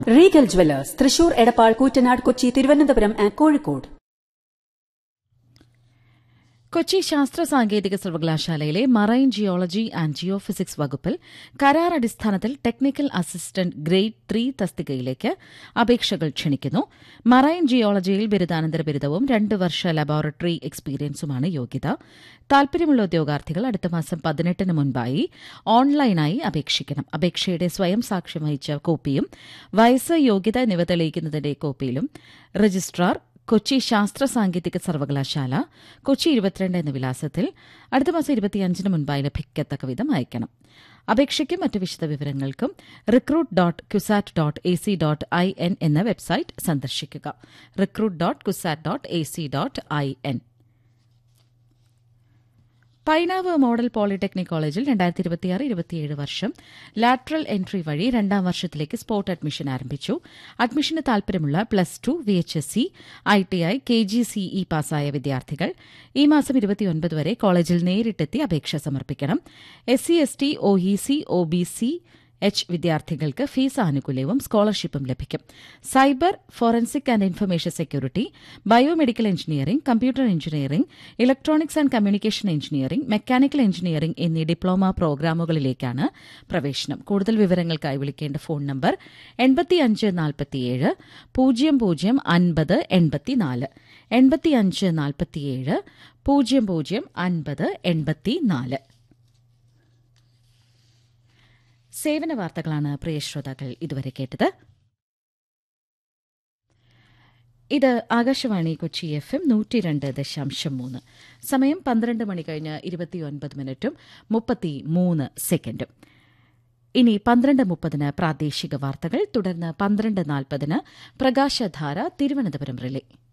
Regal jewellers Thrissur Edappal Koottanad Kochi Thiruvananthapuram and Kozhikode Kochi ശാസ്ത്ര സാങ്കേതിക സർവകലാശാലയിലെ മറൈൻ ജിയോളജി ആൻഡ് ജിയോഫിസിക്സ് വകുപ്പിൽ കരാർ അടിസ്ഥാനത്തിൽ ടെക്നിക്കൽ അസിസ്റ്റന്റ് ഗ്രേഡ് ത്രീ തസ്തികയിലേക്ക് അപേക്ഷകൾ ക്ഷണിക്കുന്നു മറൈൻ ജിയോളജിയിൽ ബിരുദാനന്തര ബിരുദവും രണ്ട് വർഷ ലബോറട്ടറി എക്സ്പീരിയൻസുമാണ് യോഗ്യത താൽപര്യമുള്ള ഉദ്യോഗാർത്ഥികൾ അടുത്ത മാസം പതിനെട്ടിന് മുൻപായി ഓൺലൈനായി അപേക്ഷിക്കണം അപേക്ഷയുടെ സ്വയം സാക്ഷ്യം വഹിച്ച കോപ്പിയും വയസ്സ് യോഗ്യത എന്നിവ തെളിയിക്കുന്നതിന്റെ കോപ്പിയിലും രജിസ്ട്രാർ കൊച്ചി ശാസ്ത്ര സാങ്കേതിക സർവകലാശാല കൊച്ചി ഇരുപത്തിരണ്ട് എന്ന വിലാസത്തിൽ അടുത്ത മാസം ഇരുപത്തിയഞ്ചിന് മുൻപായി ലഭിക്കത്തക്ക വിധം അയക്കണം അപേക്ഷയ്ക്കും മറ്റു വിശദവിവരങ്ങൾക്കും recruit dot CUSAT dot A C dot I N എന്ന വെബ്സൈറ്റ് സന്ദർശിക്കുക recruit dot CUSAT dot A C dot I N Painavu model polytechnic കോളേജിൽ രണ്ടായിരത്തി ഇരുപത്തിയാറ് ഇരുപത്തിയേഴ് വർഷം ലാറ്ററൽ എൻട്രി വഴി രണ്ടാം വർഷത്തിലേക്ക് സ്പോട്ട് അഡ്മിഷൻ ആരംഭിച്ചു അഡ്മിഷന് താൽപര്യമുള്ള plus two V H S C I T I K G C E പാസ്സായ വിദ്യാർത്ഥികൾ ഈ മാസം ഇരുപത്തിയൊൻപത് വരെ കോളേജിൽ നേരിട്ടെത്തി അപേക്ഷ സമർപ്പിക്കണം S C S T O E C O B C H വിദ്യാർത്ഥികൾക്ക് ഫീസ് ആനുകൂല്യവും സ്കോളർഷിപ്പും ലഭിക്കും cyber forensic and information security biomedical engineering computer engineering electronics and communication engineering mechanical engineering എന്നീ ഡിപ്ലോമ പ്രോഗ്രാമുകളിലേക്കാണ് പ്രവേശനം കൂടുതൽ വിവരങ്ങൾക്കായി വിളിക്കേണ്ട ഫോൺ നമ്പർ എൺപത്തിയഞ്ച് നാൽപ്പത്തിയേഴ് പൂജ്യം പൂജ്യം അൻപത് എൺപത്തിനാല് എൺപത്തിയഞ്ച് നാൽപ്പത്തിയേഴ് പൂജ്യം പൂജ്യം അൻപത് എൺപത്തിനാല് സേവന വാർത്തകളാണ് പ്രിയ ശ്രോതാക്കൾ ഇതുവരെ കേട്ടത് ഇത് ആകാശവാണി കൊച്ചി എഫ് എം നൂറ്റി രണ്ട് ദശാംശം മൂന്ന് സമയം പന്ത്രണ്ട് മണി കഴിഞ്ഞ് ഇരുപത്തിയൊൻപത് മിനിറ്റും മുപ്പത്തി മൂന്ന് സെക്കൻഡും ഇനി പന്ത്രണ്ട് മുപ്പതിന് പ്രാദേശിക വാർത്തകൾ തുടർന്ന് പന്ത്രണ്ട് നാൽപ്പതിന് പ്രകാശധാര തിരുവനന്തപുരം റിലേ